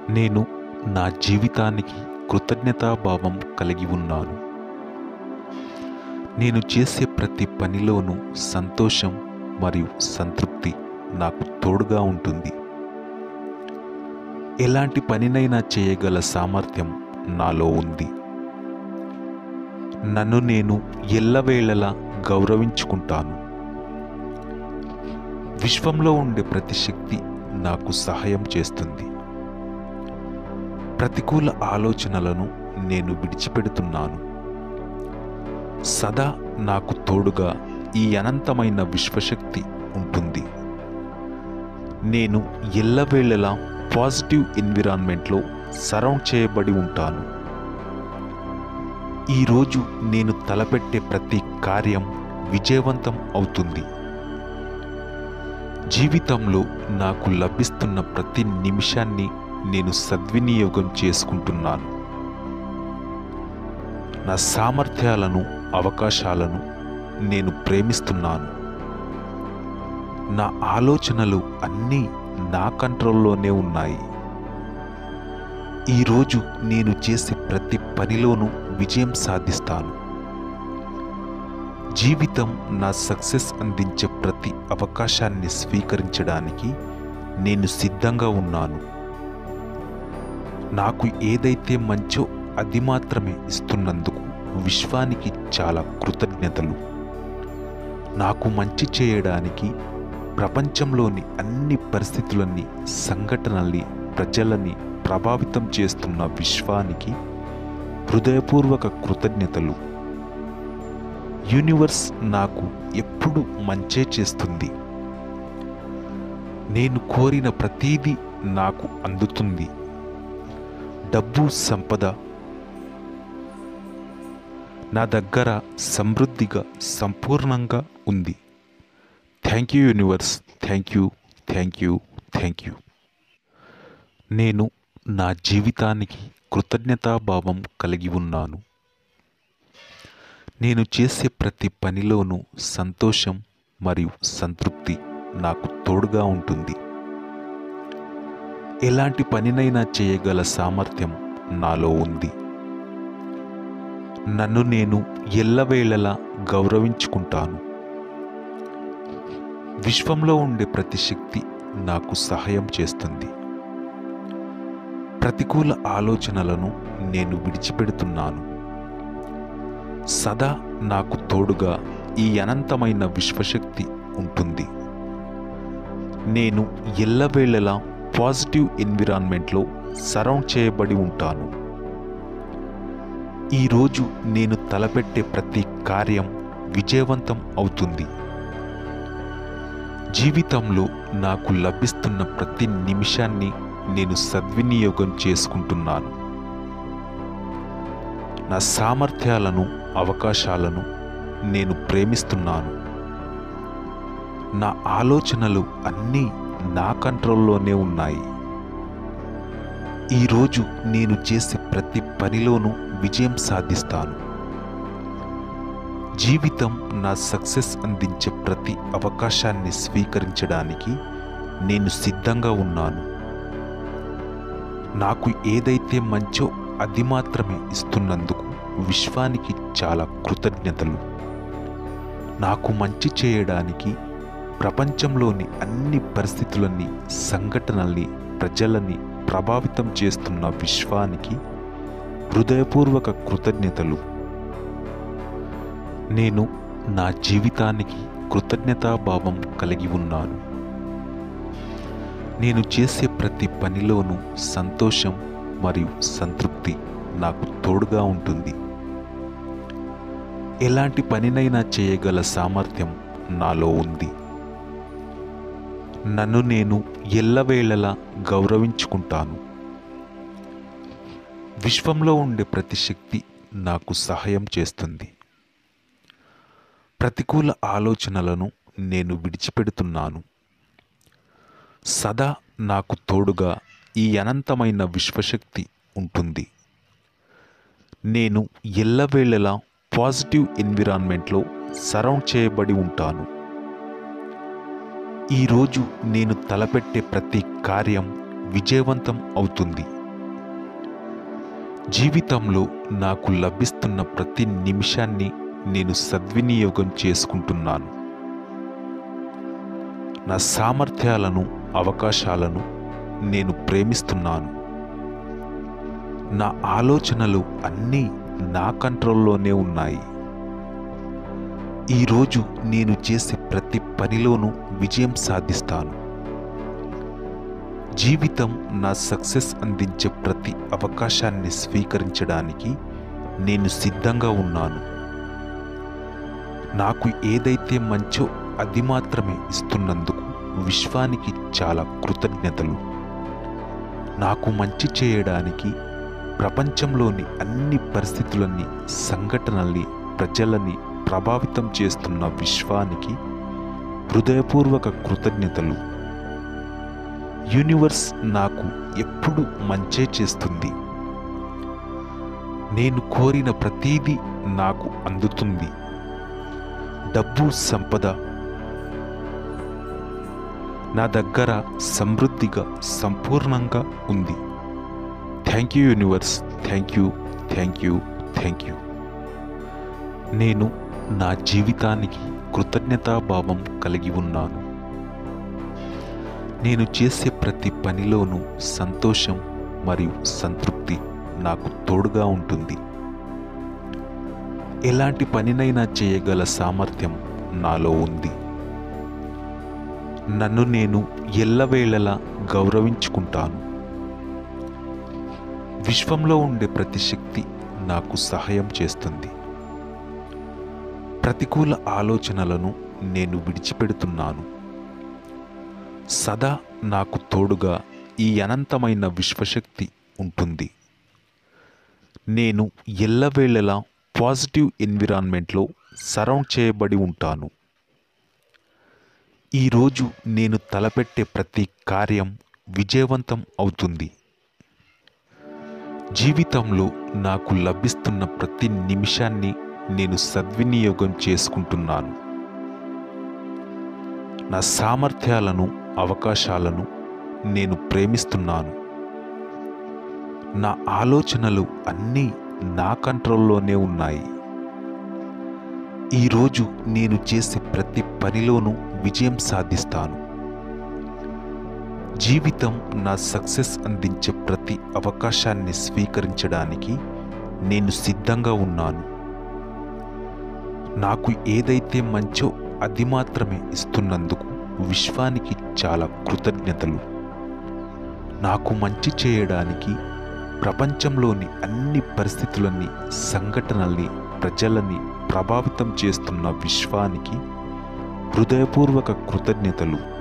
నేను నా జీవితానికి కృతజ్ఞతాభావం కలిగి ఉన్నాను నేను చేసే ప్రతి పనిలోనూ సంతోషం మరియు సంతృప్తి నాకు తోడుగా ఉంటుంది ఎలాంటి పనినైనా చేయగల సామర్థ్యం నాలో ఉంది నన్ను నేను ఎల్లవేళలా గౌరవించుకుంటాను విశ్వంలో ఉండే ప్రతి శక్తి నాకు సహాయం చేస్తుంది ప్రతికూల ఆలోచనలను నేను విడిచిపెడుతున్నాను సదా నాకు తోడుగా ఈ అనంతమైన విశ్వశక్తి ఉంటుంది నేను ఎల్లవేళలా పాజిటివ్ ఎన్విరాన్మెంట్లో సరౌండ్ చేయబడి ఉంటాను ఈరోజు నేను తలపెట్టే ప్రతి కార్యం విజయవంతం అవుతుంది జీవితంలో నాకు లభిస్తున్న ప్రతి నిమిషాన్ని నేను సద్వినియోగం చేసుకుంటున్నాను నా సామర్థ్యాలను అవకాశాలను నేను ప్రేమిస్తున్నాను నా ఆలోచనలు అన్నీ నా కంట్రోల్లోనే ఉన్నాయి ఈరోజు నేను చేసే ప్రతి పనిలోనూ విజయం సాధిస్తాను జీవితం నా సక్సెస్ అందించే ప్రతి అవకాశాన్ని స్వీకరించడానికి నేను సిద్ధంగా ఉన్నాను నాకు ఏదైతే మంచో అది మాత్రమే ఇస్తున్నందుకు విశ్వానికి చాలా కృతజ్ఞతలు నాకు మంచి చేయడానికి ప్రపంచంలోని అన్ని పరిస్థితులని సంఘటనల్ని ప్రజలని ప్రభావితం చేస్తున్న విశ్వానికి హృదయపూర్వక కృతజ్ఞతలు యూనివర్స్ నాకు ఎప్పుడు మంచే చేస్తుంది నేను కోరిన ప్రతీదీ నాకు అందుతుంది డబ్బు సంపద నా దగ్గర సమృద్ధిగా సంపూర్ణంగా ఉంది thank you universe thank you thank you thank you నేను నా జీవితానికి కృతజ్ఞతాభావం కలిగి ఉన్నాను నేను చేసే ప్రతి పనిలోనూ సంతోషం మరియు సంతృప్తి నాకు తోడుగా ఉంటుంది ఎలాంటి పనినైనా చేయగల సామర్థ్యం నాలో ఉంది నన్ను నేను ఎల్లవేళలా గౌరవించుకుంటాను విశ్వంలో ఉండే ప్రతి శక్తి నాకు సహాయం చేస్తుంది ప్రతికూల ఆలోచనలను నేను విడిచిపెడుతున్నాను సదా నాకు తోడుగా ఈ అనంతమైన విశ్వశక్తి ఉంటుంది నేను ఎల్లవేళలా పాజిటివ్ ఎన్విరాన్మెంట్లో సరౌండ్ చేయబడి ఉంటాను ఈరోజు నేను తలపెట్టే ప్రతి కార్యం విజయవంతం అవుతుంది జీవితంలో నాకు లభిస్తున్న ప్రతి నిమిషాన్ని నేను సద్వినియోగం చేసుకుంటున్నాను నా సామర్థ్యాలను అవకాశాలను నేను ప్రేమిస్తున్నాను నా ఆలోచనలు అన్నీ నా కంట్రోల్లోనే ఉన్నాయి ఈరోజు నేను చేసే ప్రతి పనిలోనూ విజయం సాధిస్తాను జీవితం నా సక్సెస్ అందించే ప్రతి అవకాశాన్ని స్వీకరించడానికి నేను సిద్ధంగా ఉన్నాను నాకు ఏదైతే మంచో అది మాత్రమే ఇస్తున్నందుకు విశ్వానికి చాలా కృతజ్ఞతలు నాకు మంచి చేయడానికి ప్రపంచంలోని అన్ని పరిస్థితులని సంఘటనల్ని ప్రజలని ప్రభావితం చేస్తున్న విశ్వానికి హృదయపూర్వక కృతజ్ఞతలు నేను నా జీవితానికి కృతజ్ఞతాభావం కలిగి ఉన్నాను నేను చేసే ప్రతి పనిలోనూ సంతోషం మరియు సంతృప్తి నాకు తోడుగా ఉంటుంది ఎలాంటి పనినైనా చేయగల సామర్థ్యం నాలో ఉంది నన్ను నేను ఎల్లవేళలా గౌరవించుకుంటాను విశ్వంలో ఉండే ప్రతి శక్తి నాకు సహాయం చేస్తుంది ప్రతికూల ఆలోచనలను నేను విడిచిపెడుతున్నాను సదా నాకు తోడుగా ఈ అనంతమైన విశ్వశక్తి ఉంటుంది నేను ఎల్లవేళలా పాజిటివ్ ఎన్విరాన్మెంట్లో సరౌండ్ చేయబడి ఉంటాను ఈరోజు నేను తలపెట్టే ప్రతి కార్యం విజయవంతం అవుతుంది జీవితంలో నాకు లభిస్తున్న ప్రతి నిమిషాన్ని నేను సద్వినియోగం చేసుకుంటున్నాను నా సామర్థ్యాలను అవకాశాలను నేను ప్రేమిస్తున్నాను నా ఆలోచనలు అన్నీ నా కంట్రోల్లోనే ఉన్నాయి ఈరోజు నేను చేసే ప్రతి పనిలోనూ విజయం సాధిస్తాను జీవితం నా సక్సెస్ అందించే ప్రతి అవకాశాన్ని స్వీకరించడానికి నేను సిద్ధంగా ఉన్నాను నాకు ఏదైతే మంచో అది మాత్రమే ఇస్తున్నందుకు విశ్వానికి చాలా కృతజ్ఞతలు నాకు మంచి చేయడానికి ప్రపంచంలోని అన్ని పరిస్థితులని సంఘటనల్ని ప్రజలని ప్రభావితం చేస్తున్న విశ్వానికి హృదయపూర్వక కృతజ్ఞతలు యూనివర్స్ నాకు ఎప్పుడు మంచే చేస్తుంది నేను కోరిన ప్రతీదీ నాకు అందుతుంది డబ్బు సంపద నా దగ్గర సమృద్ధిగా సంపూర్ణంగా ఉంది thank you universe thank you thank you thank you నేను నా జీవితానికి కృతజ్ఞతాభావం కలిగి ఉన్నాను నేను చేసే ప్రతి పనిలోనూ సంతోషం మరియు సంతృప్తి నాకు తోడుగా ఉంటుంది ఎలాంటి పనినైనా చేయగల సామర్థ్యం నాలో ఉంది నన్ను నేను ఎల్లవేళలా గౌరవించుకుంటాను విశ్వంలో ఉండే ప్రతి శక్తి నాకు సహాయం చేస్తుంది ప్రతికూల ఆలోచనలను నేను విడిచిపెడుతున్నాను సదా నాకు తోడుగా ఈ అనంతమైన విశ్వశక్తి ఉంటుంది నేను ఎల్లవేళలా పాజిటివ్ ఎన్విరాన్మెంట్లో సరౌండ్ చేయబడి ఉంటాను ఈరోజు నేను తలపెట్టే ప్రతి కార్యం విజయవంతం అవుతుంది జీవితంలో నాకు లభిస్తున్న ప్రతి నిమిషాన్ని నేను సద్వినియోగం చేసుకుంటున్నాను నా సామర్థ్యాలను అవకాశాలను నేను ప్రేమిస్తున్నాను నా ఆలోచనలు అన్నీ నా కంట్రోల్లోనే ఉన్నాయి ఈరోజు నేను చేసే ప్రతి పనిలోనూ విజయం సాధిస్తాను జీవితం నా సక్సెస్ అందించే ప్రతి అవకాశాన్ని స్వీకరించడానికి నేను సిద్ధంగా ఉన్నాను నాకు ఏదైతే మంచో అది మాత్రమే ఇస్తున్నందుకు విశ్వానికి చాలా కృతజ్ఞతలు నాకు మంచి చేయడానికి ప్రపంచంలోని అన్ని పరిస్థితులని సంఘటనల్ని ప్రజలని ప్రభావితం చేస్తున్న విశ్వానికి హృదయపూర్వక కృతజ్ఞతలు